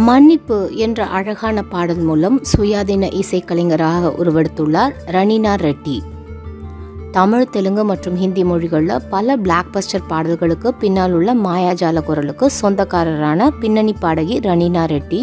மன்னிப்பு என்ற அழகான பாடல் மூலம் சுயாதீன இசைக்கலைஞராக உருவெடுத்துள்ளார் ரணினா ரெட்டி தமிழ் தெலுங்கு மற்றும் ஹிந்தி மொழிகளில் பல பிளாக் பஸ்டர் பாடல்களுக்கு பின்னால் உள்ள மாயாஜால குரலுக்கு சொந்தக்காரரான பின்னணி பாடகி ரணினா ரெட்டி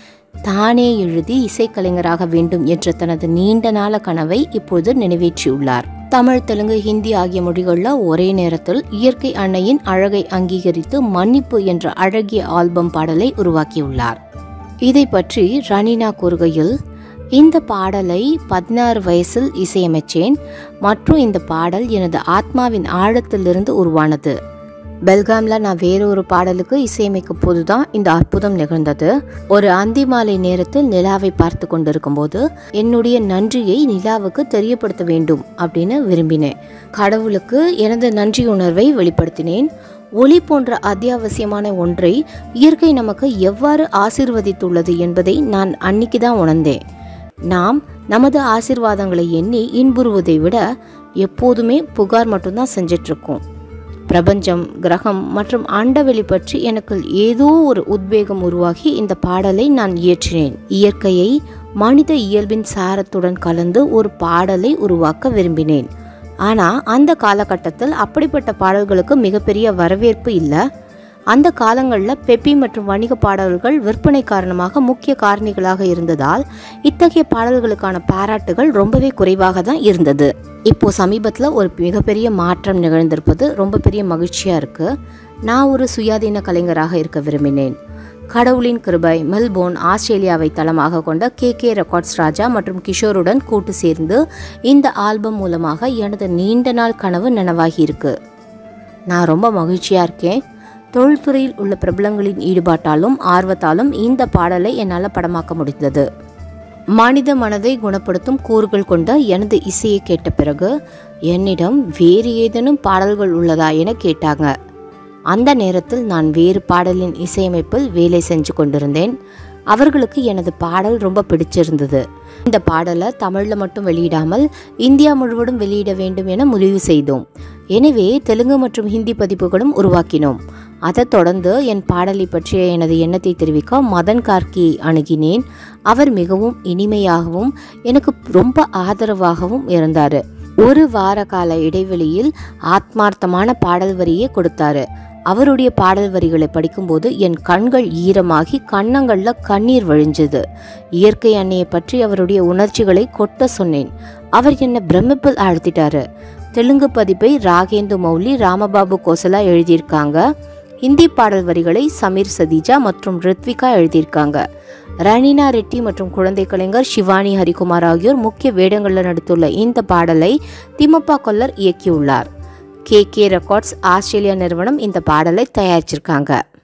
தானே எழுதி இசைக்கலைஞராக வேண்டும் என்ற தனது நீண்ட நாள கனவை இப்போது நிறைவேற்றியுள்ளார் தமிழ் தெலுங்கு ஹிந்தி ஆகிய மொழிகளில் ஒரே நேரத்தில் இயற்கை அன்னையின் அழகை அங்கீகரித்து மன்னிப்பு என்ற அழகிய ஆல்பம் பாடலை உருவாக்கியுள்ளார் இதை பற்றி ரணினா கூறுகையில் இந்த பாடலை பதினாறு வயசில் இசையமைச்சேன் மற்றும் இந்த பாடல் எனது ஆத்மாவின் ஆழத்திலிருந்து உருவானது பெல்காமில் நான் வேற ஒரு பாடலுக்கு இசையமைக்கும் போது தான் இந்த அற்புதம் நிகழ்ந்தது ஒரு அந்தி மாலை நேரத்தில் நிலாவை பார்த்து கொண்டிருக்கும் போது என்னுடைய நன்றியை நிலாவுக்கு தெரியப்படுத்த வேண்டும் அப்படின்னு விரும்பினேன் கடவுளுக்கு எனது நன்றி உணர்வை வெளிப்படுத்தினேன் ஒளி போன்ற அத்தியாவசியமான ஒன்றை இயற்கை நமக்கு எவ்வாறு ஆசிர்வதித்துள்ளது என்பதை நான் அன்னைக்கு தான் உணர்ந்தேன் நாம் நமது ஆசிர்வாதங்களை எண்ணி இன்புறுவதை விட எப்போதுமே புகார் மட்டும்தான் செஞ்சிட்ருக்கோம் பிரபஞ்சம் கிரகம் மற்றும் அண்டவெளி பற்றி எனக்கு ஏதோ ஒரு உத்வேகம் உருவாகி இந்த பாடலை நான் இயற்றினேன் இயற்கையை மனித இயல்பின் சாரத்துடன் கலந்து ஒரு பாடலை உருவாக்க விரும்பினேன் ஆனால் அந்த காலகட்டத்தில் அப்படிப்பட்ட பாடல்களுக்கு மிகப்பெரிய வரவேற்பு இல்லை அந்த காலங்களில் பெப்பி மற்றும் வணிக பாடல்கள் விற்பனை காரணமாக முக்கிய காரணிகளாக இருந்ததால் இத்தகைய பாடல்களுக்கான பாராட்டுகள் ரொம்பவே குறைவாக தான் இருந்தது இப்போ சமீபத்தில் ஒரு மிகப்பெரிய மாற்றம் நிகழ்ந்திருப்பது ரொம்ப பெரிய மகிழ்ச்சியாக இருக்குது நான் ஒரு சுயாதீன கலைஞராக இருக்க விரும்பினேன் கடவுளின் கிருபை மெல்போர்ன் ஆஸ்திரேலியாவை தளமாக கொண்ட கே கே ரெக்கார்ட்ஸ் ராஜா மற்றும் கிஷோருடன் கூட்டு சேர்ந்து இந்த ஆல்பம் மூலமாக எனது நீண்ட நாள் கனவு நனவாகி இருக்கு நான் ரொம்ப மகிழ்ச்சியாக இருக்கேன் தொழில்துறையில் உள்ள பிரபலங்களின் ஈடுபாட்டாலும் ஆர்வத்தாலும் இந்த பாடலை என்னால் படமாக்க முடிந்தது மனித மனதை குணப்படுத்தும் கூறுகள் கொண்ட எனது இசையை கேட்ட பிறகு என்னிடம் வேறு ஏதேனும் பாடல்கள் உள்ளதா என கேட்டாங்க அந்த நேரத்தில் நான் வேறு பாடலின் இசையமைப்பில் வேலை செஞ்சு கொண்டிருந்தேன் அவர்களுக்கு எனது பாடல் ரொம்ப பிடிச்சிருந்தது இந்த பாடலை தமிழில் மட்டும் வெளியிடாமல் இந்தியா முழுவதும் வெளியிட வேண்டும் என முடிவு செய்தோம் எனவே தெலுங்கு மற்றும் ஹிந்தி பதிப்புகளும் உருவாக்கினோம் அதைத் தொடர்ந்து என் பாடலை பற்றிய எனது எண்ணத்தை தெரிவிக்க மதன் கார்கியை அணுகினேன் அவர் மிகவும் இனிமையாகவும் எனக்கு ரொம்ப ஆதரவாகவும் இருந்தார் ஒரு வார கால இடைவெளியில் ஆத்மார்த்தமான பாடல் வரியே கொடுத்தாரு அவருடைய பாடல் வரிகளை படிக்கும்போது என் கண்கள் ஈரமாகி கன்னங்களில் கண்ணீர் வழிஞ்சது இயற்கை அன்னையை பற்றி அவருடைய உணர்ச்சிகளை கொட்ட சொன்னேன் அவர் என்னை பிரமிப்பில் ஆழ்த்திட்டாரு தெலுங்கு பதிப்பை ராகேந்து மௌலி ராமபாபு கோசலா எழுதியிருக்காங்க ஹிந்தி பாடல் வரிகளை சமீர் சதீஜா மற்றும் ரித்விகா எழுதியிருக்காங்க ரணினா ரெட்டி மற்றும் குழந்தை கலைஞர் சிவானி ஹரிகுமார் ஆகியோர் முக்கிய வேடங்களில் நடித்துள்ள இந்த பாடலை திமுப்பா கொல்லர் இயக்கியுள்ளார் கே கே ரெக்கார்ட்ஸ் ஆஸ்திரேலியா நிறுவனம் இந்த பாடலை தயாரிச்சிருக்காங்க